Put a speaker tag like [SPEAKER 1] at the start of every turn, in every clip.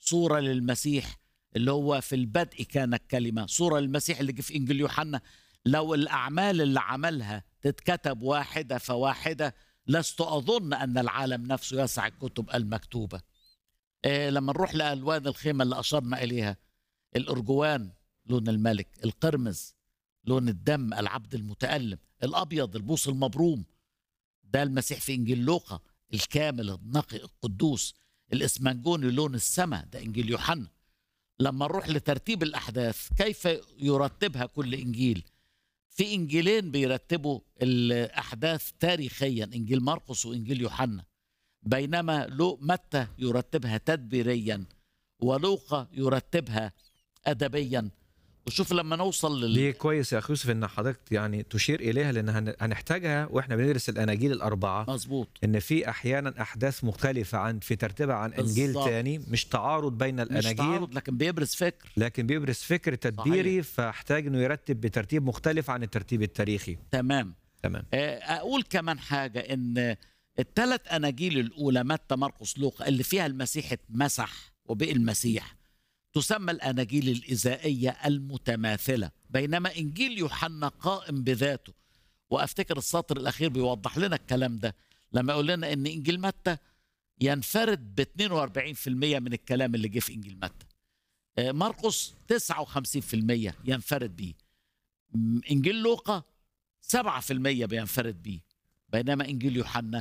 [SPEAKER 1] صورة للمسيح اللي هو في البدء كان الكلمة صورة للمسيح اللي جه في إنجيل يوحنا لو الأعمال اللي عملها تتكتب واحدة فواحدة لست أظن أن العالم نفسه يسع الكتب المكتوبة إيه لما نروح لألوان الخيمة اللي أشرنا إليها الأرجوان لون الملك القرمز لون الدم العبد المتألم الأبيض البوص المبروم ده المسيح في إنجيل لوقا الكامل النقي القدوس الإسمنجوني لون السماء ده إنجيل يوحنا لما نروح لترتيب الأحداث كيف يرتبها كل إنجيل في إنجيلين بيرتبوا الأحداث تاريخيا إنجيل مرقس وإنجيل يوحنا بينما لو متى يرتبها تدبيريا ولوقا يرتبها أدبيا وشوف لما نوصل لل...
[SPEAKER 2] دي كويس يا اخ يوسف ان حضرتك يعني تشير اليها لان هن- هنحتاجها واحنا بندرس الاناجيل الاربعه
[SPEAKER 1] مظبوط
[SPEAKER 2] ان في احيانا احداث مختلفه عن في ترتيبها عن انجيل
[SPEAKER 1] بالظبط.
[SPEAKER 2] تاني مش تعارض بين
[SPEAKER 1] مش
[SPEAKER 2] الاناجيل
[SPEAKER 1] تعارض لكن بيبرز فكر
[SPEAKER 2] لكن بيبرز فكر تدبيري فاحتاج انه يرتب بترتيب مختلف عن الترتيب التاريخي
[SPEAKER 1] تمام
[SPEAKER 2] تمام
[SPEAKER 1] آه، اقول كمان حاجه ان الثلاث اناجيل الاولى متى مرقس لوقا اللي فيها المسيح اتمسح وبقي المسيح تسمى الاناجيل الاذائيه المتماثله بينما انجيل يوحنا قائم بذاته وافتكر السطر الاخير بيوضح لنا الكلام ده لما يقول لنا ان انجيل متى ينفرد ب 42% من الكلام اللي جه في انجيل متى آه، مرقس 59% ينفرد بيه م- انجيل لوقا 7% بينفرد بيه بينما انجيل يوحنا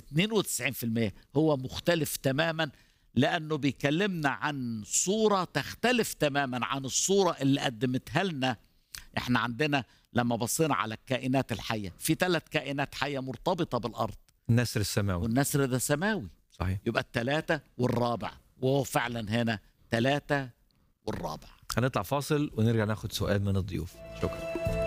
[SPEAKER 1] 92% هو مختلف تماما لانه بيكلمنا عن صوره تختلف تماما عن الصوره اللي قدمتها لنا احنا عندنا لما بصينا على الكائنات الحيه في ثلاث كائنات حيه مرتبطه بالارض
[SPEAKER 2] النسر السماوي
[SPEAKER 1] والنسر ده سماوي
[SPEAKER 2] صحيح
[SPEAKER 1] يبقى الثلاثه والرابع وهو فعلا هنا ثلاثه والرابع
[SPEAKER 2] هنطلع فاصل ونرجع ناخد سؤال من الضيوف شكرا